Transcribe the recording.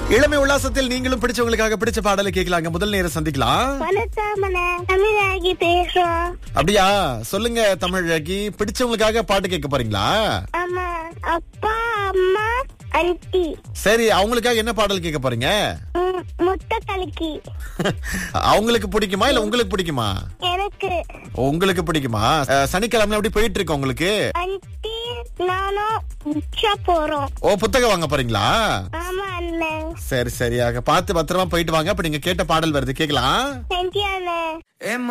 இளமை உல்லாசத்தில் நீங்களும் பிடிச்சவங்களுக்காக பிடிச்ச பாடலை கேட்கலாங்க முதல் நேரம் சந்திக்கலாம் வணக்கம் தமிழாகி பேசுறோம் அப்படியா சொல்லுங்க தமிழகி பிடிச்சவங்களுக்காக பாட்டு கேட்க போறீங்களா ஆமா அப்பா அம்மா அண்டி சரி அவங்களுக்காக என்ன பாடல் கேட்க போறீங்க ம், முட்டை கலக்கி அவங்களுக்கு பிடிக்குமா இல்ல உங்களுக்கு பிடிக்குமா எனக்கு உங்களுக்கு பிடிக்குமா அஹ், சனிக்கிழமை எப்படி போயிட்டு இருக்கு உங்களுக்கு அண்டி நானும் உச்சா போறோம் ஓ புத்தகம் வாங்க போறீங்களா ஆமா அண்ணன் சரி சரியாக பார்த்து பத்திரமா போயிட்டு வாங்க அப்ப நீங்க கேட்ட பாடல் வருது கேக்கலாம் தேங்க்யூ அண்ணன்